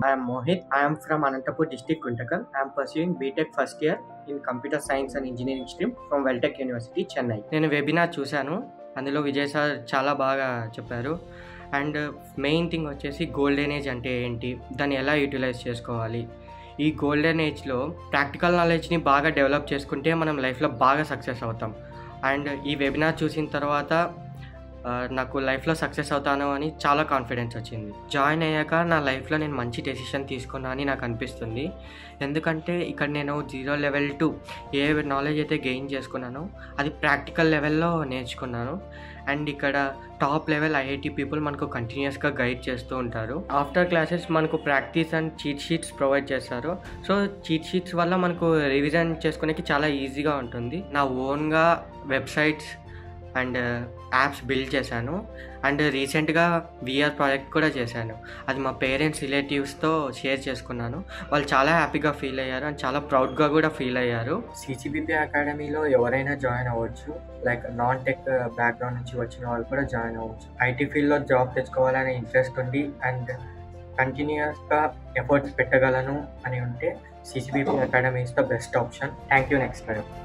I am Mohit. I am from Anantapur district, Guntakal. I am pursuing BTech first year in Computer Science and Engineering stream from Weltech University, Chennai. నేను webinar చూశాను అందులో Vijay sir చాలా బాగా చెప్పారు and main thing వచ్చేసి golden age అంటే ఏంటి దాన్ని ఎలా యూటిలైజ్ చేసుకోవాలి ఈ గోల్డెన్ ఏజ్లో ప్రాక్టికల్ నాలెడ్జ్ని బాగా డెవలప్ చేసుకుంటే మనం లైఫ్లో బాగా సక్సెస్ అవుతాం అండ్ ఈ వెబినార్ చూసిన తర్వాత ఆ, నాకు లైఫ్లో సక్సెస్ అవుతాను అని చాలా కాన్ఫిడెన్స్ వచ్చింది జాయిన్ అయ్యాక నా లైఫ్లో నేను మంచి డెసిషన్ తీసుకున్నా అని నాకు అనిపిస్తుంది ఎందుకంటే ఇక్కడ నేను జీరో లెవెల్ టు ఏ నాలెడ్జ్ అయితే గెయిన్ చేసుకున్నానో అది ప్రాక్టికల్ లెవెల్లో నేర్చుకున్నాను అండ్ ఇక్కడ టాప్ లెవెల్ ఐఐటి పీపుల్ మనకు కంటిన్యూస్గా గైడ్ చేస్తూ ఉంటారు ఆఫ్టర్ క్లాసెస్ మనకు practice and cheat sheets provide చేస్తారు సో చీట్ షీట్స్ వల్ల మనకు రివిజన్ చేసుకునేకి చాలా ఈజీగా ఉంటుంది నా ఓన్గా వెబ్సైట్స్ అండ్ యాప్స్ బిల్డ్ చేశాను అండ్ రీసెంట్గా విఆర్ ప్రాజెక్ట్ కూడా చేశాను అది మా పేరెంట్స్ రిలేటివ్స్తో షేర్ చేసుకున్నాను వాళ్ళు చాలా హ్యాపీగా ఫీల్ అయ్యారు అండ్ చాలా ప్రౌడ్గా కూడా ఫీల్ అయ్యారు సిసిబిపి అకాడమీలో ఎవరైనా జాయిన్ అవ్వచ్చు లైక్ నాన్ టెక్ బ్యాక్గ్రౌండ్ నుంచి వచ్చిన వాళ్ళు కూడా జాయిన్ అవ్వచ్చు ఐటీ ఫీల్డ్లో జాబ్ తెచ్చుకోవాలనే ఇంట్రెస్ట్ ఉంది అండ్ కంటిన్యూస్గా ఎఫర్ట్స్ పెట్టగలను అని ఉంటే CCBP academy is the best option thank you next time